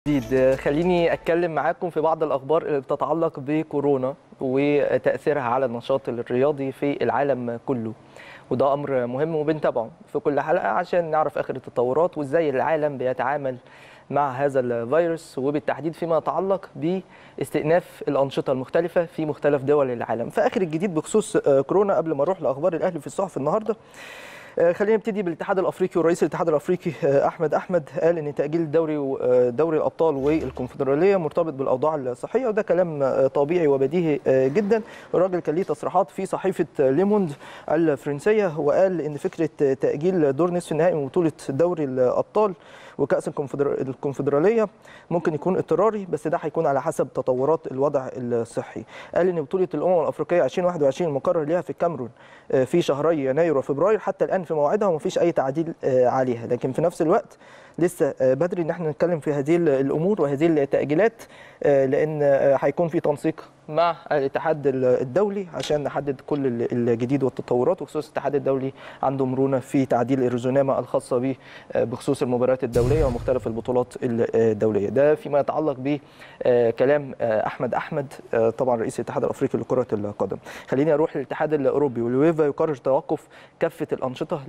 جديد خليني اتكلم معاكم في بعض الاخبار اللي بتتعلق بكورونا وتاثيرها على النشاط الرياضي في العالم كله وده امر مهم وبنتابعه في كل حلقه عشان نعرف اخر التطورات وازاي العالم بيتعامل مع هذا الفيروس وبالتحديد فيما يتعلق باستئناف الانشطه المختلفه في مختلف دول العالم فاخر الجديد بخصوص كورونا قبل ما اروح لاخبار الاهلي في الصحف النهارده خلينا نبتدي بالاتحاد الافريقي ورئيس الاتحاد الافريقي احمد احمد قال ان تاجيل الدوري دوري الابطال والكونفدراليه مرتبط بالاوضاع الصحيه وده كلام طبيعي وبديهي جدا الراجل كان ليه تصريحات في صحيفه ليموند الفرنسيه وقال ان فكره تاجيل دور نصف النهائي من بطوله دوري الابطال وكاس الكونفدراليه ممكن يكون اضطراري بس ده هيكون على حسب تطورات الوضع الصحي قال ان بطوله الامم الافريقيه 2021 المقرر ليها في الكاميرون في شهري يناير وفبراير حتى الان في موعدها ومفيش اي تعديل عليها لكن في نفس الوقت لسه بدري ان احنا نتكلم في هذه الامور وهذه التاجيلات لان هيكون في تنسيق مع الاتحاد الدولي عشان نحدد كل الجديد والتطورات وخصوص الاتحاد الدولي عنده مرونه في تعديل الرزونامه الخاصه به بخصوص المباريات الدوليه ومختلف البطولات الدوليه ده فيما يتعلق بكلام احمد احمد طبعا رئيس الاتحاد الافريقي لكره القدم خليني اروح للاتحاد الاوروبي والويفا يقرر توقف كافه الانشطه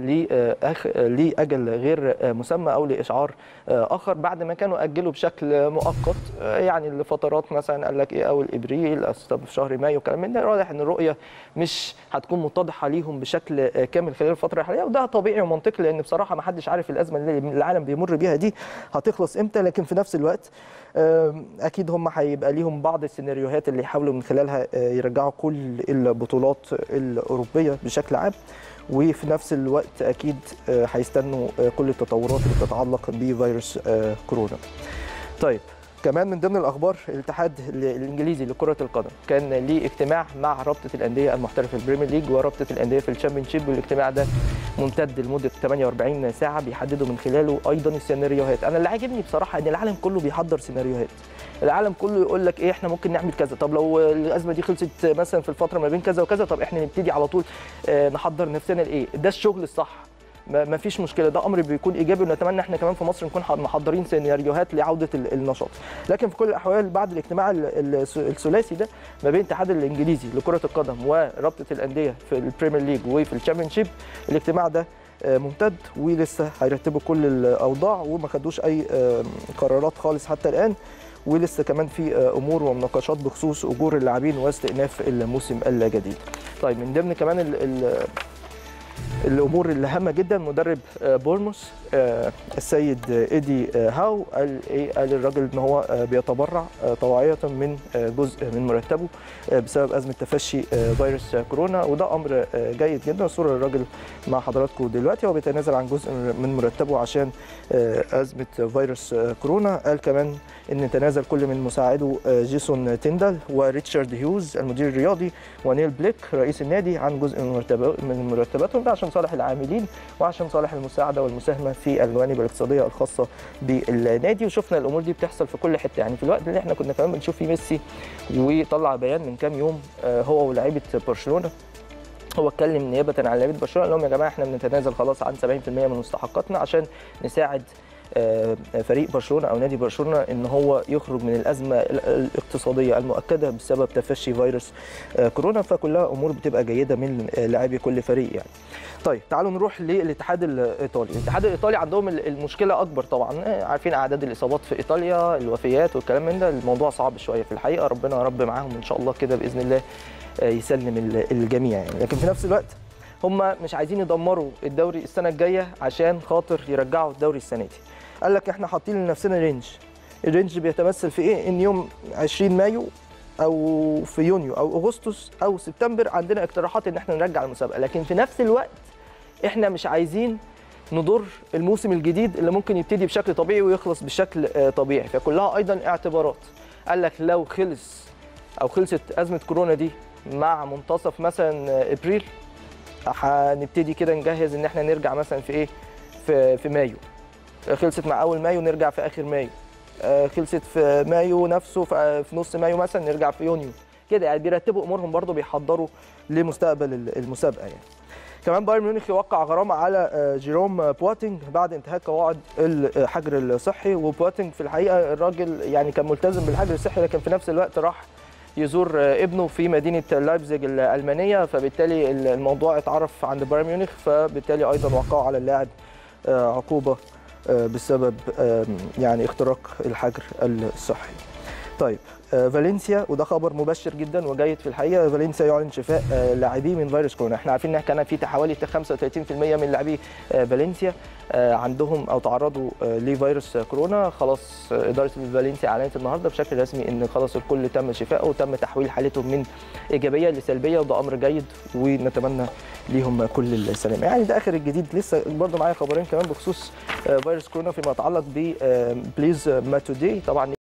لاجل غير مسمى او لاشعار اخر بعد ما كانوا اجلوا بشكل مؤقت يعني لفترات مثلا قال لك ايه اول ابريل في شهر مايو وكلام من ده واضح ان الرؤيه مش هتكون متضحه ليهم بشكل كامل خلال الفتره الحاليه وده طبيعي ومنطقي لان بصراحه ما حدش عارف الازمه اللي العالم بيمر بيها دي هتخلص امتى لكن في نفس الوقت اكيد هم هيبقى ليهم بعض السيناريوهات اللي يحاولوا من خلالها يرجعوا كل البطولات الاوروبيه بشكل عام وفي نفس الوقت اكيد هيستنوا كل التطورات اللي بتتعلق بفيروس كورونا. طيب كمان من ضمن الاخبار الاتحاد الانجليزي لكره القدم كان ليه اجتماع مع رابطه الانديه المحترفه في البريمير ليج ورابطه الانديه في الشامبيونشيب والاجتماع ده ممتد لمده 48 ساعه بيحددوا من خلاله ايضا السيناريوهات انا اللي عاجبني بصراحه ان العالم كله بيحضر سيناريوهات العالم كله يقول لك ايه احنا ممكن نعمل كذا طب لو الازمه دي خلصت مثلا في الفتره ما بين كذا وكذا طب احنا نبتدي على طول نحضر نفسنا لايه ده الشغل الصح ما فيش مشكله ده امر بيكون ايجابي ونتمنى احنا كمان في مصر نكون محضرين سيناريوهات لعوده النشاط لكن في كل الاحوال بعد الاجتماع الثلاثي ده ما بين الاتحاد الانجليزي لكره القدم ورابطه الانديه في البريمير ليج وفي الشامبيونشيب الاجتماع ده ممتد ولسه هيرتبوا كل الاوضاع وما خدوش اي قرارات خالص حتى الان ولسه كمان في امور ومناقشات بخصوص اجور اللاعبين واستئناف الموسم الجديد. طيب من ضمن كمان ال ال الامور اللي هامه جدا مدرب بورموس السيد ايدي هاو قال ايه قال الراجل ان هو بيتبرع طوعيه من جزء من مرتبه بسبب ازمه تفشي فيروس كورونا وده امر جيد جدا صوره الراجل مع حضراتكم دلوقتي هو بيتنازل عن جزء من مرتبه عشان ازمه فيروس كورونا قال كمان ان تنازل كل من مساعده جيسون تيندال وريتشارد هيوز المدير الرياضي ونيل بليك رئيس النادي عن جزء من مرتباتهم ده عشان صالح العاملين وعشان صالح المساعده والمساهمه في الجوانب الاقتصاديه الخاصه بالنادي وشفنا الامور دي بتحصل في كل حته يعني في الوقت اللي احنا كنا كمان بنشوف فيه ميسي وطلع بيان من كام يوم هو ولاعيبه برشلونه هو اتكلم نيابه عن لعيبه برشلونه قال لهم يا جماعه احنا بنتنازل خلاص عن 70% من مستحقاتنا عشان نساعد فريق برشلونه او نادي برشلونه ان هو يخرج من الازمه الاقتصاديه المؤكده بسبب تفشي فيروس كورونا فكلها امور بتبقى جيده من لاعبي كل فريق يعني. طيب تعالوا نروح للاتحاد الايطالي، الاتحاد الايطالي عندهم المشكله اكبر طبعا عارفين اعداد الاصابات في ايطاليا الوفيات والكلام من ده الموضوع صعب شويه في الحقيقه ربنا يا رب معاهم ان شاء الله كده باذن الله يسلم الجميع يعني لكن في نفس الوقت هم مش عايزين يدمروا الدوري السنه الجايه عشان خاطر يرجعوا الدوري السنه دي. قال لك احنا حاطين لنفسنا رينج الرينج بيتمثل في ايه ان يوم 20 مايو او في يونيو او اغسطس او سبتمبر عندنا اقتراحات ان احنا نرجع المسابقه لكن في نفس الوقت احنا مش عايزين نضر الموسم الجديد اللي ممكن يبتدي بشكل طبيعي ويخلص بشكل طبيعي فكلها ايضا اعتبارات قال لك لو خلص او خلصت ازمه كورونا دي مع منتصف مثلا ابريل هنبتدي كده نجهز ان احنا نرجع مثلا في ايه في في مايو خلصت مع اول مايو نرجع في اخر مايو خلصت في مايو نفسه في نص مايو مثلا نرجع في يونيو كده يعني بيرتبوا امورهم برضو بيحضروا لمستقبل المسابقه يعني كمان بايرن ميونخ يوقع غرامه على آه، جيروم بواتينج بعد انتهاك قواعد الحجر الصحي وبواتينج في الحقيقه الراجل يعني كان ملتزم بالحجر الصحي لكن في نفس الوقت راح يزور آه، ابنه في مدينه لايبزيج الالمانيه فبالتالي الموضوع اتعرف عند بايرن ميونخ فبالتالي ايضا وقعوا على اللاعب آه، عقوبه آه، بسبب آم، يعني اختراق الحجر الصحي. طيب آه، فالنسيا وده خبر مبشر جدا وجيد في الحقيقه فالنسيا يعلن شفاء آه، لاعبيه من فيروس كورونا احنا عارفين ان كان في حوالي 35% من لاعبي آه، فالنسيا آه، عندهم او تعرضوا آه، لفيروس كورونا خلاص آه، اداره فالنسيا اعلنت النهارده بشكل رسمي ان خلاص الكل تم شفائه وتم تحويل حالتهم من ايجابيه لسلبيه وده امر جيد ونتمنى ليهم كل السلامه يعني ده اخر الجديد لسه برضه معايا خبرين كمان بخصوص آه، فيروس كورونا فيما يتعلق ب بليز ماتودي طبعا